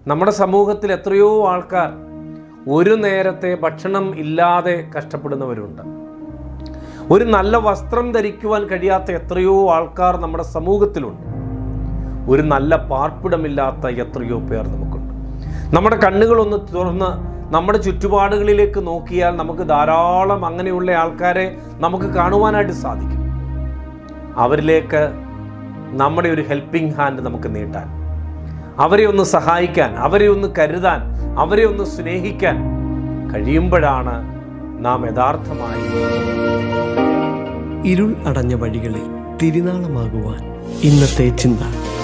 നമ്മുടെ സമൂഹത്തിൽ എത്രയോ ആൾക്കാർ ഒരു നേരത്തെ ഭക്ഷണം ഇല്ലാതെ കഷ്ടപ്പെടുന്നവരുണ്ട് ഒരു നല്ല വസ്ത്രം ധരിക്കുവാൻ കഴിയാത്ത എത്രയോ ആൾക്കാർ നമ്മുടെ സമൂഹത്തിലുണ്ട് ഒരു നല്ല പാർപ്പിടമില്ലാത്ത എത്രയോ പേർ നമുക്കുണ്ട് നമ്മുടെ കണ്ണുകളൊന്ന് തുറന്ന് നമ്മുടെ ചുറ്റുപാടുകളിലേക്ക് നോക്കിയാൽ നമുക്ക് ധാരാളം അങ്ങനെയുള്ള ആൾക്കാരെ നമുക്ക് കാണുവാനായിട്ട് സാധിക്കും അവരിലേക്ക് നമ്മുടെ ഒരു ഹെൽപ്പിംഗ് ഹാൻഡ് നമുക്ക് നീട്ടാൻ അവരെ ഒന്ന് സഹായിക്കാൻ അവരെ ഒന്ന് കരുതാൻ അവരെ ഒന്ന് സ്നേഹിക്കാൻ കഴിയുമ്പോഴാണ് നാം യഥാർത്ഥമായി ഇരുൾ അടഞ്ഞ വഴികളിൽ തിരുനാളമാകുവാൻ ഇന്നത്തെ ചിന്ത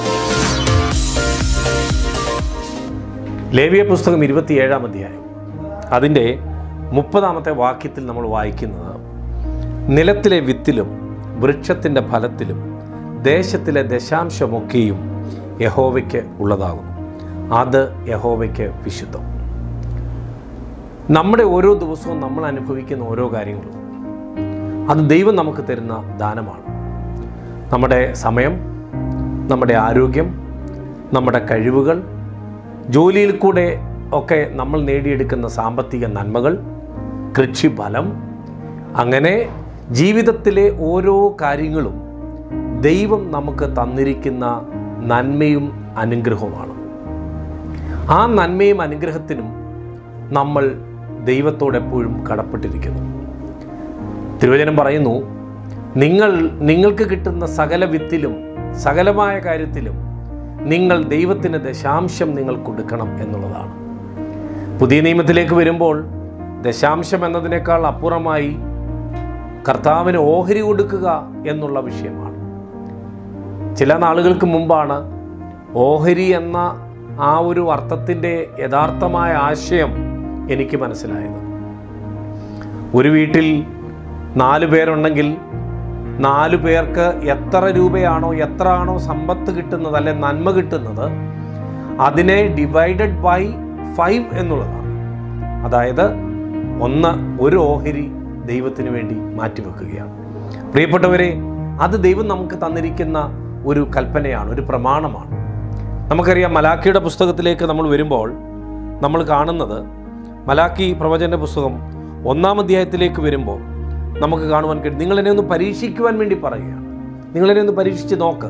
ലേവിയ പുസ്തകം ഇരുപത്തിയേഴാം അധ്യായം അതിൻ്റെ മുപ്പതാമത്തെ വാക്യത്തിൽ നമ്മൾ വായിക്കുന്നത് നിലത്തിലെ വിത്തിലും വൃക്ഷത്തിൻ്റെ ഫലത്തിലും ദേശത്തിലെ ദശാംശമൊക്കെയും യഹോവയ്ക്ക് ഉള്ളതാകുന്നു അത് യഹോവയ്ക്ക് വിശുദ്ധം നമ്മുടെ ഓരോ ദിവസവും നമ്മൾ അനുഭവിക്കുന്ന ഓരോ കാര്യങ്ങളും അത് ദൈവം നമുക്ക് തരുന്ന ദാനമാണ് നമ്മുടെ സമയം നമ്മുടെ ആരോഗ്യം നമ്മുടെ കഴിവുകൾ ജോലിയിൽ കൂടെ ഒക്കെ നമ്മൾ നേടിയെടുക്കുന്ന സാമ്പത്തിക നന്മകൾ കൃഷിഫലം അങ്ങനെ ജീവിതത്തിലെ ഓരോ കാര്യങ്ങളും ദൈവം നമുക്ക് തന്നിരിക്കുന്ന നന്മയും അനുഗ്രഹവുമാണ് ആ നന്മയും അനുഗ്രഹത്തിനും നമ്മൾ ദൈവത്തോടെപ്പോഴും കടപ്പെട്ടിരിക്കുന്നു തിരുവചനം പറയുന്നു നിങ്ങൾ നിങ്ങൾക്ക് കിട്ടുന്ന സകല വിത്തിലും സകലമായ കാര്യത്തിലും നിങ്ങൾ ദൈവത്തിന് ദശാംശം നിങ്ങൾ കൊടുക്കണം എന്നുള്ളതാണ് പുതിയ നിയമത്തിലേക്ക് വരുമ്പോൾ ദശാംശം എന്നതിനേക്കാൾ അപ്പുറമായി കർത്താവിന് ഓഹരി കൊടുക്കുക എന്നുള്ള വിഷയമാണ് ചില നാളുകൾക്ക് മുമ്പാണ് ഓഹരി എന്ന ആ ഒരു അർത്ഥത്തിൻ്റെ യഥാർത്ഥമായ ആശയം എനിക്ക് മനസ്സിലായത് ഒരു വീട്ടിൽ നാല് പേരുണ്ടെങ്കിൽ നാല് പേർക്ക് എത്ര രൂപയാണോ എത്ര ആണോ സമ്പത്ത് കിട്ടുന്നത് അല്ലെ നന്മ കിട്ടുന്നത് അതിനെ ഡിവൈഡഡ് ബൈ ഫൈവ് എന്നുള്ളതാണ് അതായത് ഒന്ന് ഒരു ഓഹരി ദൈവത്തിന് വേണ്ടി മാറ്റിവെക്കുകയാണ് പ്രിയപ്പെട്ടവരെ അത് ദൈവം നമുക്ക് തന്നിരിക്കുന്ന ഒരു കൽപ്പനയാണ് ഒരു പ്രമാണമാണ് നമുക്കറിയാം മലാക്കിയുടെ പുസ്തകത്തിലേക്ക് നമ്മൾ വരുമ്പോൾ നമ്മൾ കാണുന്നത് മലാക്കി പ്രവചന പുസ്തകം ഒന്നാം അധ്യായത്തിലേക്ക് വരുമ്പോൾ നമുക്ക് കാണുവാൻ കഴിയും നിങ്ങൾ എന്നെ ഒന്ന് പരീക്ഷിക്കുവാൻ വേണ്ടി പറയുകയാണ് നിങ്ങൾ എന്നെ ഒന്ന് പരീക്ഷിച്ച് നോക്ക്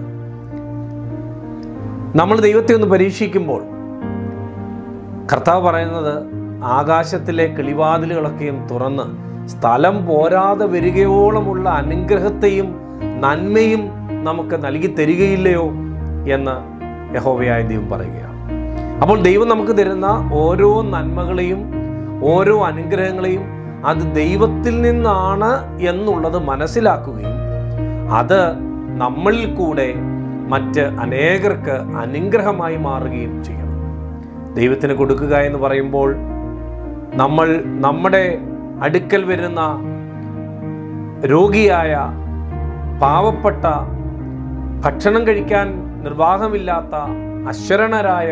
നമ്മൾ ദൈവത്തെ ഒന്ന് പരീക്ഷിക്കുമ്പോൾ കർത്താവ് പറയുന്നത് ആകാശത്തിലെ കിളിവാതിലുകളൊക്കെയും തുറന്ന് സ്ഥലം പോരാതെ വരികയോളമുള്ള അനുഗ്രഹത്തെയും നന്മയും നമുക്ക് നൽകി തരികയില്ലയോ എന്ന് യഹോവയായ ദൈവം പറയുകയാണ് അപ്പോൾ ദൈവം നമുക്ക് തരുന്ന ഓരോ നന്മകളെയും ഓരോ അനുഗ്രഹങ്ങളെയും അത് ദൈവത്തിൽ നിന്നാണ് എന്നുള്ളത് മനസ്സിലാക്കുകയും അത് നമ്മളിൽ കൂടെ മറ്റ് അനേകർക്ക് അനുഗ്രഹമായി മാറുകയും ചെയ്യണം ദൈവത്തിന് കൊടുക്കുക എന്ന് പറയുമ്പോൾ നമ്മൾ നമ്മുടെ അടുക്കൽ വരുന്ന രോഗിയായ പാവപ്പെട്ട ഭക്ഷണം കഴിക്കാൻ നിർവാഹമില്ലാത്ത അശ്വരണരായ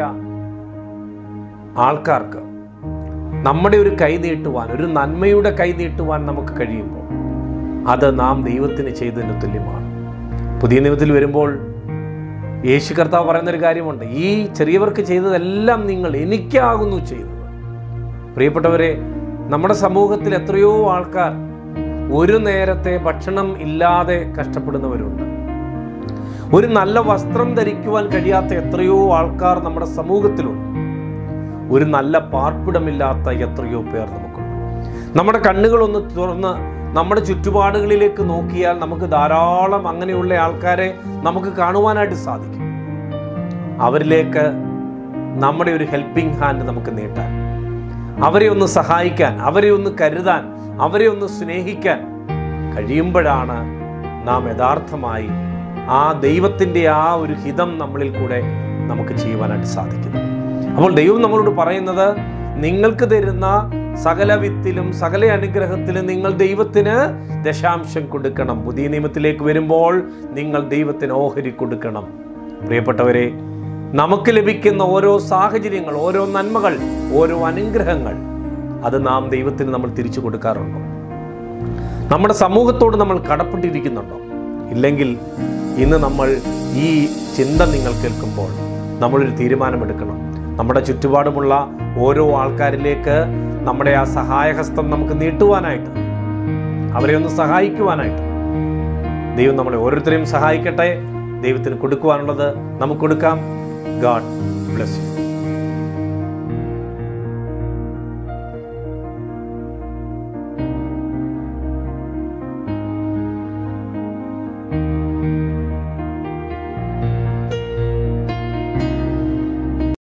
ആൾക്കാർക്ക് നമ്മുടെ ഒരു കൈ നീട്ടുവാൻ ഒരു നന്മയുടെ കൈ നീട്ടുവാൻ നമുക്ക് കഴിയുമ്പോൾ അത് നാം ദൈവത്തിന് ചെയ്തതിന് തുല്യമാണ് പുതിയ നിയമത്തിൽ വരുമ്പോൾ യേശു കർത്താവ് പറയുന്നൊരു കാര്യമുണ്ട് ഈ ചെറിയവർക്ക് ചെയ്തതെല്ലാം നിങ്ങൾ എനിക്കാകുന്നു ചെയ്തത് പ്രിയപ്പെട്ടവരെ നമ്മുടെ സമൂഹത്തിൽ എത്രയോ ആൾക്കാർ ഒരു നേരത്തെ ഭക്ഷണം ഇല്ലാതെ കഷ്ടപ്പെടുന്നവരുണ്ട് ഒരു നല്ല വസ്ത്രം ധരിക്കുവാൻ കഴിയാത്ത എത്രയോ ആൾക്കാർ നമ്മുടെ സമൂഹത്തിലുണ്ട് ഒരു നല്ല പാർപ്പിടമില്ലാത്ത എത്രയോ പേർ നമുക്കുണ്ട് നമ്മുടെ കണ്ണുകളൊന്ന് തുറന്ന് നമ്മുടെ ചുറ്റുപാടുകളിലേക്ക് നോക്കിയാൽ നമുക്ക് ധാരാളം അങ്ങനെയുള്ള ആൾക്കാരെ നമുക്ക് കാണുവാനായിട്ട് സാധിക്കും അവരിലേക്ക് നമ്മുടെ ഒരു ഹെൽപ്പിംഗ് ഹാൻഡ് നമുക്ക് നീട്ടാൻ അവരെ ഒന്ന് സഹായിക്കാൻ അവരെ ഒന്ന് കരുതാൻ അവരെ ഒന്ന് സ്നേഹിക്കാൻ കഴിയുമ്പോഴാണ് നാം യഥാർത്ഥമായി ആ ദൈവത്തിൻ്റെ ആ ഒരു ഹിതം നമ്മളിൽ കൂടെ നമുക്ക് ചെയ്യുവാനായിട്ട് സാധിക്കുന്നു അപ്പോൾ ദൈവം നമ്മളോട് പറയുന്നത് നിങ്ങൾക്ക് തരുന്ന സകല വിത്തിലും സകല അനുഗ്രഹത്തിലും നിങ്ങൾ ദൈവത്തിന് ദശാംശം കൊടുക്കണം പുതിയ നിയമത്തിലേക്ക് വരുമ്പോൾ നിങ്ങൾ ദൈവത്തിന് ഓഹരി കൊടുക്കണം പ്രിയപ്പെട്ടവരെ നമുക്ക് ലഭിക്കുന്ന ഓരോ സാഹചര്യങ്ങൾ ഓരോ നന്മകൾ ഓരോ അനുഗ്രഹങ്ങൾ അത് നാം ദൈവത്തിന് നമ്മൾ തിരിച്ചു കൊടുക്കാറുണ്ടോ നമ്മുടെ സമൂഹത്തോട് നമ്മൾ കടപ്പെട്ടിരിക്കുന്നുണ്ടോ ഇല്ലെങ്കിൽ ഇന്ന് നമ്മൾ ഈ ചിന്ത നിങ്ങൾ കേൾക്കുമ്പോൾ നമ്മളൊരു തീരുമാനമെടുക്കണം നമ്മുടെ ചുറ്റുപാടുമുള്ള ഓരോ ആൾക്കാരിലേക്ക് നമ്മുടെ ആ സഹായഹസ്തം നമുക്ക് നീട്ടുവാനായിട്ട് അവരെ ഒന്ന് സഹായിക്കുവാനായിട്ട് ദൈവം നമ്മളെ ഓരോരുത്തരെയും സഹായിക്കട്ടെ ദൈവത്തിന് കൊടുക്കുവാനുള്ളത് നമുക്ക് കൊടുക്കാം ഗാഡ് ബ്ലസ് യു